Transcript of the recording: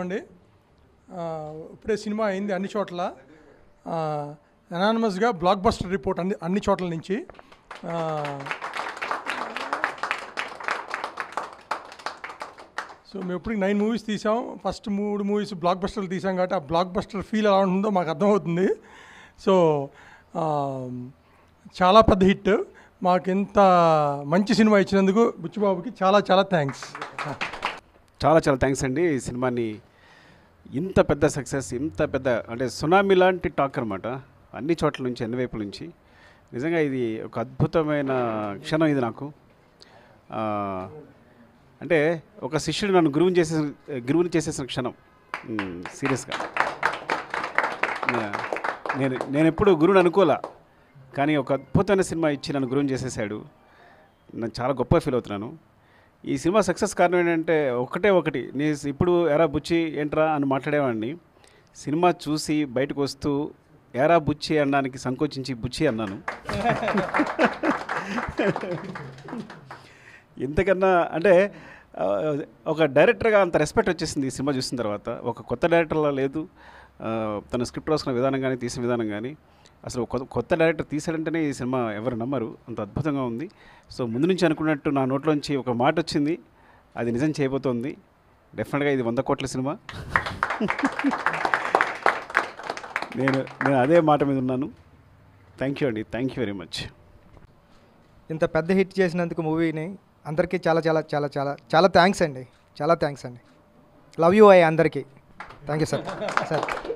ఏమండి ఆ, ఇప్పుడే సినిమా అయింది అన్ని చోట్ల అనానమస్గా బ్లాక్ బస్టర్ రిపోర్ట్ అన్ని అన్ని చోట్ల నుంచి ఆ, సో మేము ఇప్పుడు నైన్ మూవీస్ తీసాం ఫస్ట్ మూడు మూవీస్ బ్లాక్ బస్టర్లు తీసాం కాబట్టి ఆ బ్లాక్ బస్టర్ ఫీల్ ఎలా ఉంటుందో మాకు అర్థమవుతుంది సో ఆ, చాలా పెద్ద హిట్ మాకు ఇంత మంచి సినిమా ఇచ్చినందుకు బుచ్చిబాబుకి చాలా చాలా థ్యాంక్స్ చాలా చాలా థ్యాంక్స్ అండి ఈ సినిమాని ఇంత పెద్ద సక్సెస్ ఇంత పెద్ద అంటే సునామీ లాంటి టాక్ అనమాట అన్ని చోట్ల నుంచి అన్ని వైపుల నుంచి నిజంగా ఇది ఒక అద్భుతమైన క్షణం ఇది నాకు ఆ, అంటే ఒక శిష్యుడు నన్ను గురువుని చేసే గురువుని చేసేసిన క్షణం సీరియస్గా నేను నేను ఎప్పుడు గురువుని అనుకోలే కానీ ఒక అద్భుతమైన సినిమా ఇచ్చి నన్ను గురువుని చేసేసాడు నేను చాలా గొప్ప ఫీల్ అవుతున్నాను ఈ సినిమా సక్సెస్ కారణం ఏంటంటే ఒకటే ఒకటి నేను ఇప్పుడు ఎరా బుచ్చి ఏంట్రా అని మాట్లాడేవాడిని సినిమా చూసి బయటకు వస్తూ ఎరా బుచ్చి అనడానికి సంకోచించి బుచ్చి అన్నాను ఇంతకన్నా అంటే ఆ, ఒక డైరెక్టర్గా అంత రెస్పెక్ట్ వచ్చేసింది ఈ సినిమా చూసిన తర్వాత ఒక కొత్త డైరెక్టర్లా లేదు ఆ, తన స్క్రిప్ట్ రాసుకున్న విధానం కానీ తీసిన విధానం కానీ అసలు ఒక కొత్త- కొత్త డైరెక్టర్ తీసాడంటేనే ఈ సినిమా ఎవరు నమ్మరు అంత అద్భుతంగా ఉంది సో ముందు నుంచి అనుకున్నట్టు నా నోట్లోంచి ఒక మాట వచ్చింది అది నిజం చేయబోతోంది డెఫినెట్గా ఇది వంద కోట్ల సినిమా నేను నేను అదే మాట మీద ఉన్నాను థ్యాంక్ యూ అండి థ్యాంక్ యూ వెరీ మచ్ ఇంత పెద్ద హిట్ చేసినందుకు మూవీని అందరికీ చాలా చాలా చాలా చాలా చాలా థ్యాంక్స్ అండి చాలా థ్యాంక్స్ అండి లవ్ యూ ఐ అందరికీ థ్యాంక్ యూ సార్ సార్